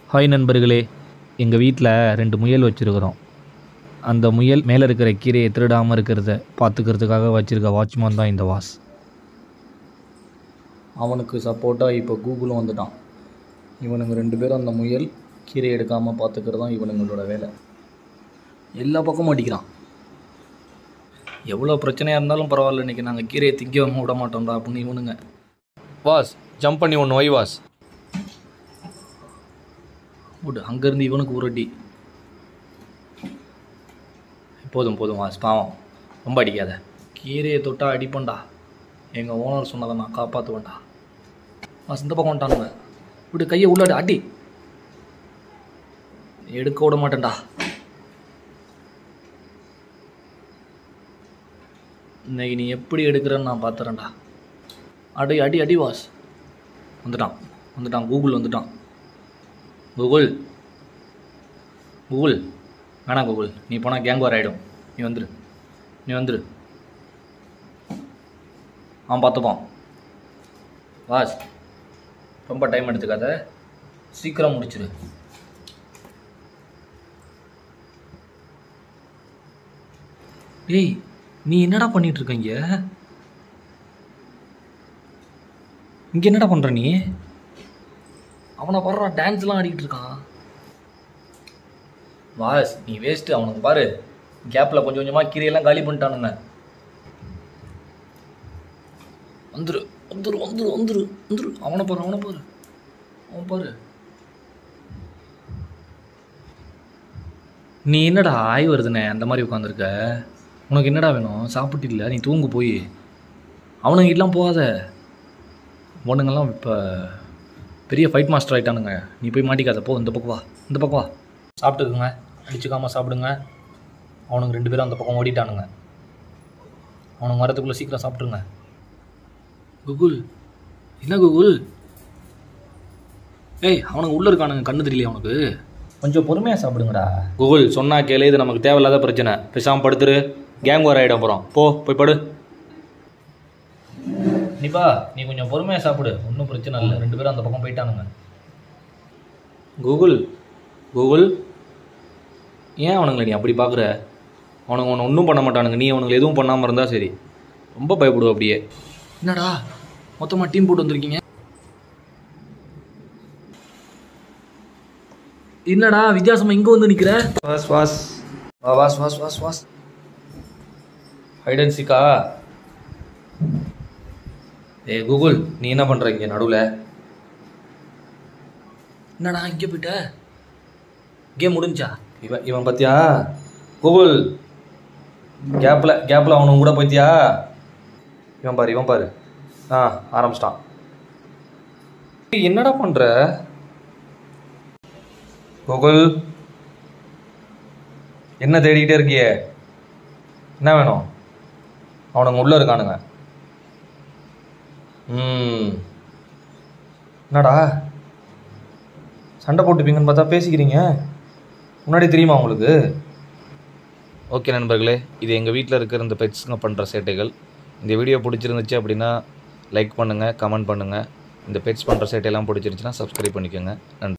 hi நண்பர்களே எங்கள் வீட்டில் ரெண்டு முயல் வச்சுருக்குறோம் அந்த முயல் மேலே இருக்கிற கீரையை திருடாமல் இருக்கிறத பார்த்துக்கிறதுக்காக வச்சுருக்க வாட்ச்மேன் தான் இந்த வாஸ் அவனுக்கு சப்போர்ட்டாக இப்போ கூகுளும் வந்துட்டான் இவனுங்க ரெண்டு பேரும் அந்த முயல் கீரை எடுக்காமல் பார்த்துக்கிறது தான் இவனுங்களோட வேலை எல்லா பக்கமும் அடிக்கிறான் எவ்வளோ பிரச்சனையாக இருந்தாலும் பரவாயில்ல இன்றைக்கி நாங்கள் கீரையை திங்கவும் விட மாட்டோம்டா அப்படின்னு இவனுங்க வாஸ் ஜம்ப் பண்ணி ஒன்று ஒய் வாஸ் போட்டு அங்கேருந்து இவனுக்கு ஒரு அடி போதும் போதும் வாஸ் பாவம் ரொம்ப அடிக்காத கீரையை தொட்டா அடிப்பேன்டா எங்கள் ஓனர் சொன்னதை நான் காப்பாற்றுவேன்டா வாஸ் இந்த பக்கம் வந்துட்டானுங்க விட்டு கையை உள்ளாடு அடி எடுக்க விட மாட்டேன்டா இன்னைக்கு நீ எப்படி எடுக்கிறன்னு நான் பார்த்துறேன்டா அடி அடி அடி வாஸ் வந்துட்டான் வந்துட்டான் கூகுள் வந்துட்டான் கூகுள் கூகுள் வேணாம் கூகுள் நீ போனால் கேங் வார் ஆகிடும் நீ வந்துரு நீ வந்துரு அவன் பார்த்துப்பான் வாஸ் ரொம்ப டைம் எடுத்துக்காத சீக்கிரம் முடிச்சிரு ஏய் நீ என்னடா பண்ணிட்டு இருக்க இங்க இங்க என்னடா பண்ற நீ அவனை பாடுறா டான்ஸ்லாம் ஆடிக்கிட்டு இருக்கான் வாஸ் நீ வேஸ்ட்டு அவனுக்கு பாரு கேப்பில் கொஞ்சம் கொஞ்சமாக கீரையெல்லாம் காலி பண்ணிட்டானுங்க வந்துரு வந்துரு வந்துரு வந்துரு வந்துரு அவனை பாரு அவனை பாரு அவன் பாரு நீ என்னடா ஆய் வருதுண்ணே அந்த மாதிரி உட்காந்துருக்க உனக்கு என்னடா வேணும் சாப்பிட்டு இல்லை நீ தூங்கு போய் அவனுங்க எல்லாம் போகாத உனங்கெல்லாம் இப்போ பெரிய ஃபைட் மாஸ்டர் ஆயிட்டானுங்க நீ போய் மாட்டிக்காத போ இந்த பக்கம் வா இந்த பக்கம் வா சாப்பிட்டுக்குங்க அடிச்சுக்காமல் சாப்பிடுங்க அவனுங்க ரெண்டு பேரும் அந்த பக்கம் ஓடிட்டானுங்க அவனுங்க வரதுக்குள்ளே சீக்கிரம் சாப்பிட்ருங்க குகுல் என்ன குகுல் ஏய் அவனுங்க உள்ளே இருக்கானுங்க கண்ணு தெரியலையா அவனுக்கு கொஞ்சம் பொறுமையாக சாப்பிடுங்கடா கூகுள் சொன்னா கேளு இது நமக்கு தேவையில்லாத பிரச்சனை பேசாமல் படுத்துரு கேங் வார் ஆகிடும் அப்புறம் போ போய் படு நிப்பா நீ கொஞ்சம் பொறுமையாக சாப்பிடு ஒன்றும் பிரச்சனை இல்லை ரெண்டு பேரும் அந்த பக்கம் போயிட்டானுங்க கூகுள் கூகுள் ஏன் அவனுங்களை நீ அப்படி பார்க்குற அவனுங்க ஒன்று ஒன்றும் பண்ண மாட்டானுங்க நீ அவனுங்களை எதுவும் பண்ணாமல் இருந்தால் சரி ரொம்ப பயப்படுவோம் அப்படியே என்னடா மொத்தமாக டீம் போட்டு வந்திருக்கீங்க என்னடா வித்தியாசமா இங்கே வந்து நிற்கிற வாஸ் வாஸ் வா வாஸ் வாஸ் வாஸ் வாஸ் ஹைடன் சிக்கா ஏ கூகுள் நீ என்ன பண்ணுற இங்கே நடுவில் என்னடா இங்கே போயிட்ட கேம் முடிஞ்சா இவன் இவன் பார்த்தியா கூகுள் கேப்பில் கேப்பில் அவனும் கூட போய்த்தியா இவன் பாரு இவன் பாரு ஆ ஆரம்பிச்சிட்டான் ஏய், என்னடா பண்ணுற கூகுள் என்ன தேடிக்கிட்டே இருக்கியே என்ன வேணும் அவனுங்க உள்ளே இருக்கானுங்க ம் என்னடா சண்டை போட்டுப்பீங்கன்னு பார்த்தா பேசிக்கிறீங்க முன்னாடி தெரியுமா உங்களுக்கு ஓகே நண்பர்களே இது எங்கள் வீட்டில் இருக்கிற இந்த பெட்ஸுங்க பண்ணுற சேட்டைகள் இந்த வீடியோ பிடிச்சிருந்துச்சு அப்படின்னா லைக் பண்ணுங்கள் கமெண்ட் பண்ணுங்கள் இந்த பெட்ஸ் பண்ணுற சேட்டையெல்லாம் பிடிச்சிருந்துச்சுன்னா சப்ஸ்கிரைப் பண்ணிக்கோங்க நன்றி